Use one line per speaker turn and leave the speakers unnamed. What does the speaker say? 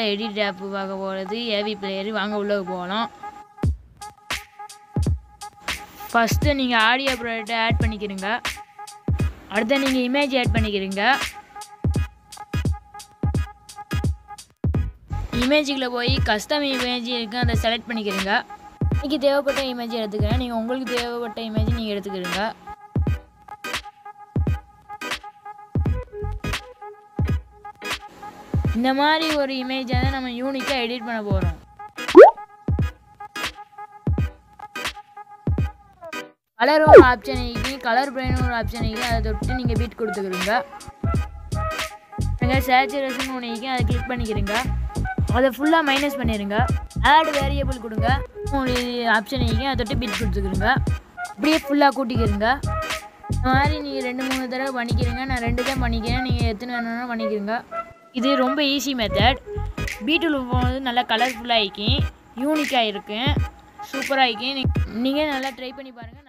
edit app பார்க்க போகிறது AV player வாங்க உள்ளே போகலாம் ஃபஸ்ட்டு நீங்கள் ஆடியோ ப்ராடக்ட்டை ஆட் பண்ணிக்கிறீங்க அடுத்து நீங்கள் இமேஜ் ஆட் பண்ணிக்கிறீங்க இமேஜுக்குள்ளே போய் கஸ்டம் இமேஜ் இருக்குது அதை செலக்ட் பண்ணிக்கிறீங்க எனக்கு தேவைப்பட்ட இமேஜ் எடுத்துக்கிறேன் நீங்கள் உங்களுக்கு தேவைப்பட்ட இமேஜ் நீங்கள் எடுத்துக்கிறீங்க இந்த மாதிரி ஒரு இமேஜை தான் நம்ம யூனிக்காக எடிட் பண்ண போகிறோம் கலர் ஒரு ஆப்ஷன் இருக்கு கலர் பிரெயின் ஒரு ஆப்ஷன் இருக்கு அதை தொட்டு நீங்கள் பீட் கொடுத்துக்கிறீங்க நீங்கள் சேச்சுரேஷன் ஒன்று இருக்கு அதை கிளிக் பண்ணிக்கிறீங்க அதை ஃபுல்லாக மைனஸ் பண்ணிடுங்க ஆட் வேரியபிள் கொடுங்க ஒரு ஆப்ஷன் இருக்கு அதை தொட்டு பீட் கொடுத்துக்கிறீங்க அப்படியே ஃபுல்லாக கூட்டிக்கிறீங்க இந்த மாதிரி நீங்கள் ரெண்டு மூணு தடவை பண்ணிக்கிறீங்க நான் ரெண்டு தான் பண்ணிக்கிறேன் நீங்கள் எத்தனை வேணும்னா பண்ணிக்கிறீங்க இது ரொம்ப ஈஸி மெத்தட் பீட்டில் போகும்போது நல்லா கலர்ஃபுல்லாக ஆகிக்கும் யூனிக்காக இருக்கும் சூப்பராக இருக்கும் நீங்கள் நல்லா ட்ரை பண்ணி பாருங்கள்